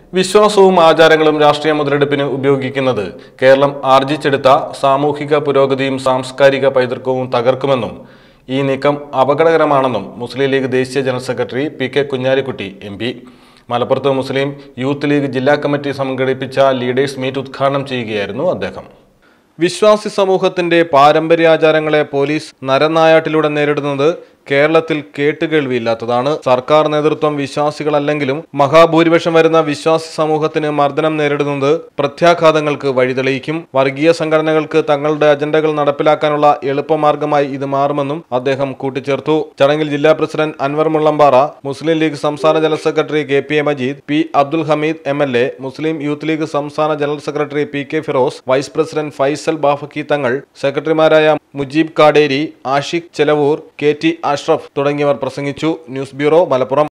വിശ്വാസവും ആചാരങ്ങളും രാഷ്ട്രീയ മുതലെടുപ്പിന് ഉപയോഗിക്കുന്നത് കേരളം ആർജിച്ചെടുത്ത സാമൂഹിക പുരോഗതിയും സാംസ്കാരിക പൈതൃകവും തകർക്കുമെന്നും ഈ നീക്കം അപകടകരമാണെന്നും മുസ്ലിം ലീഗ് ദേശീയ general secretary P K Kunhalikutty M P മലപ്പുറത്ത് മുസ്ലിം യൂത്ത് ലീഗ് ജില്ലാ കമ്മിറ്റി സംഘടിപ്പിച്ച ലീഡേഴ്സ് മീറ്റ് ഉദ്ഘാടനം ചെയ്യുകയായിരുന്നു അദ്ദേഹം വിശ്വാസി സമൂഹത്തിന്റെ പാരമ്പര്യാചാരങ്ങളെ പോലീസ് നരനായാട്ടിലൂടെ നേരിടുന്നത് കേരളത്തിൽ കേട്ടുകേൾവിയില്ലാത്തതാണ് സർക്കാർ നേതൃത്വം വിശ്വാസികളല്ലെങ്കിലും മഹാഭൂരിപക്ഷം വരുന്ന വിശ്വാസി സമൂഹത്തിന് മർദ്ദനം നേരിടുന്നത് പ്രത്യാഘാതങ്ങൾക്ക് വഴിതെളിയിക്കും വർഗീയ സംഘടനകൾക്ക് തങ്ങളുടെ അജണ്ടകൾ നടപ്പിലാക്കാനുള്ള എളുപ്പമാർഗമായി ഇത് മാറുമെന്നും അദ്ദേഹം കൂട്ടിച്ചേർത്തു ചടങ്ങിൽ ജില്ലാ പ്രസിഡന്റ് അൻവർ മുള്ളമ്പാറ മുസ്ലിം ലീഗ് സംസ്ഥാന general secretary K P A Majeed P Abdul Hameed M L A Muslim Youth League സംസ്ഥാന general secretary P K Firoz vice president Faisal Bafaqi Thangal സെക്രട്ടറിമാരായ മുജീബ് കാടേരി ആഷിഖ് ചെലവൂർ കെ ടി അഷ്റഫ് തുടങ്ങിയവർ പ്രസംഗിച്ചു ന്യൂസ് ബ്യൂറോ മലപ്പുറം